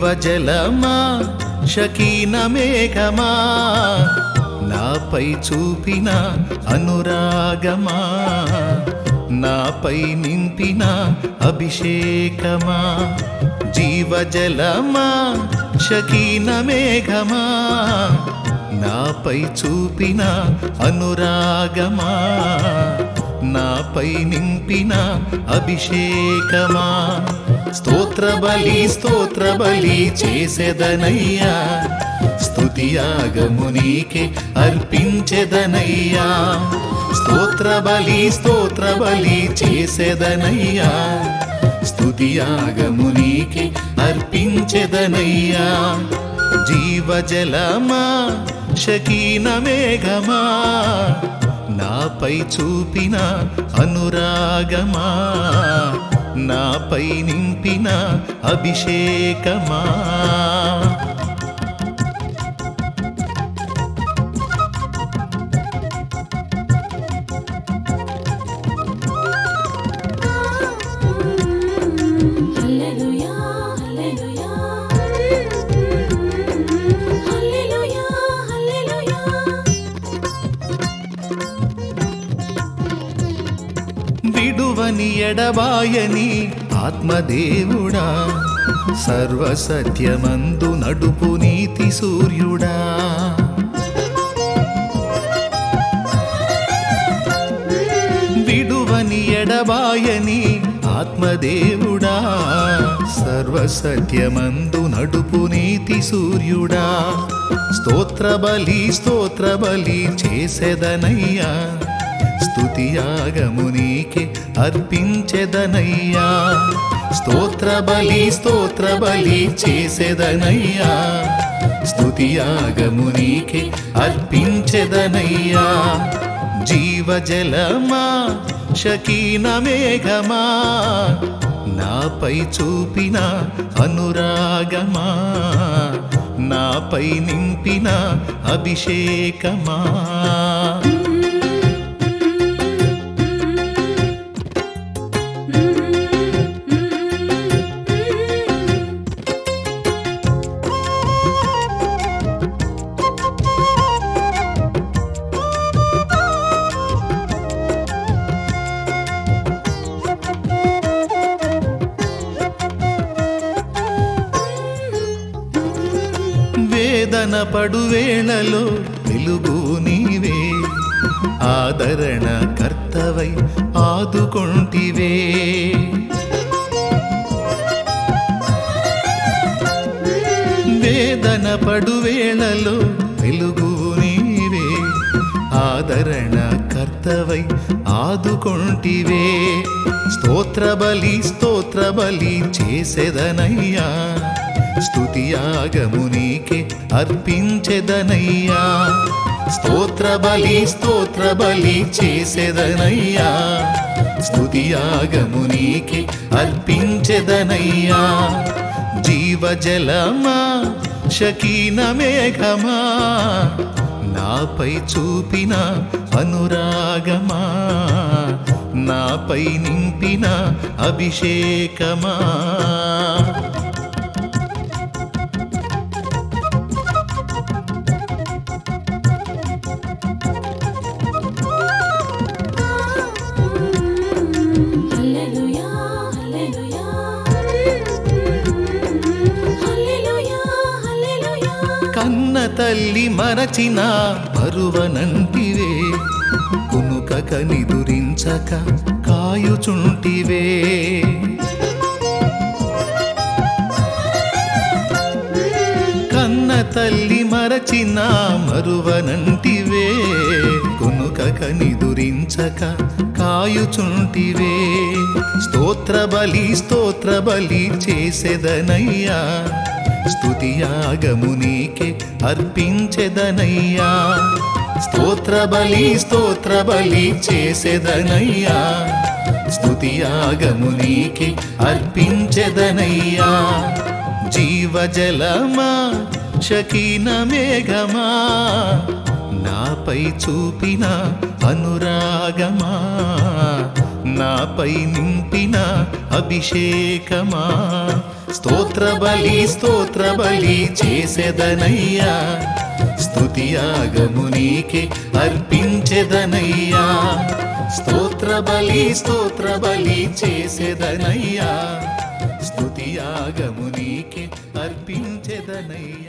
జీవజలమా షకీన మేఘమా నాపై చూపిన అనురాగమా నాపై నింపిన అభిషేకమా జీవజలమా షకీన మేఘమా నాపై చూపిన అనురాగమా నాపై నింపిన అభిషేకమా స్తోత్ర బలి స్తోత్ర బలి చేసెదనయ్యా స్తుతియాగము నీకే అర్పించెదనయ్యా స్తోత్ర బలి స్తోత్ర బలి చేసెదనయ్యా స్తుతియాగము నీకే అర్పించెదనయ్యా జీవజలమా షకీన మేఘమా నాపై చూపిన అనురాగమా నాపై నింపిన అభిషేకమా హల్లెలూయా హల్లెలూయా హల్లెలూయా హల్లెలూయా విడువని ఎడబాయని ఆత్మదేవుడా సర్వసత్యమందు నడుపు నీతి సూర్యుడా విడువని ఎడబాయని ఆత్మదేవుడా సర్వసత్యమందు నడుపు నీతి సూర్యుడా స్తోత్ర బలి స్తోత్ర బలి చేసెదనయ్యా స్తుతియాగము నీకే అర్పించెదనయ్యా స్తోత్ర బలి స్తోత్ర బలి చేసెదనయ్యా స్తుతియాగము నీకే అర్పించెదనయ్యా జీవజలమా షకీన మేఘమా నాపై చూపిన అనురాగమా నాపై నింపిన అభిషేకమా వేదన పడు వేళలో వెలుగు నీవే ఆదరణ కర్తవై ఆదుకొంటివే వేదన పడు వేళలో వెలుగు నీవే ఆదరణ కర్తవై ఆదుకొంటివే స్తోత్ర బలి స్తోత్ర బలి చేసెదనయ్యా స్తుతియాగము నీకే అర్పించెదనయ్యా స్తోత్ర బలి స్తోత్ర బలి చేసెదనయ్యా స్తుతియాగము నీకే అర్పించెదనయ్యా జీవజలమా షకీన మేఘమా నాపై చూపిన అనురాగమా నాపై నింపిన అభిషేకమా హల్లెలూయా హల్లెలూయా హల్లెలూయా హల్లెలూయా కన్న తల్లి మరచిన మరువనంటివే కునుక కనిదురించక కాయుచుంటివే కన్న తల్లి మరచిన మరువనంటివే కునుక కనిదురించక కాయుచుంటివే స్తోత్ర బలి స్తోత్ర బలి చేసెదనయ్యా స్తుతియాగము నీకే అర్పించెదనయ్యా స్తోత్ర బలి స్తోత్ర బలి చేసెదనయ్యా స్తుతియాగము నీకే అర్పించెదనయ్యా జీవజలమా షకీన మేఘమా నాపై చూపిన అనురాగమా నాపై నింపిన అభిషేకమా స్తోత్ర బలి స్తోత్ర బలి చేసేదనయ్యా స్తుతియాగము నీకే అర్పించెదనయ్యా స్తోత్ర బలి స్తోత్ర బలి చేసేదనయ్యా స్తుతియాగము నీకే అర్పించెదనయ్యా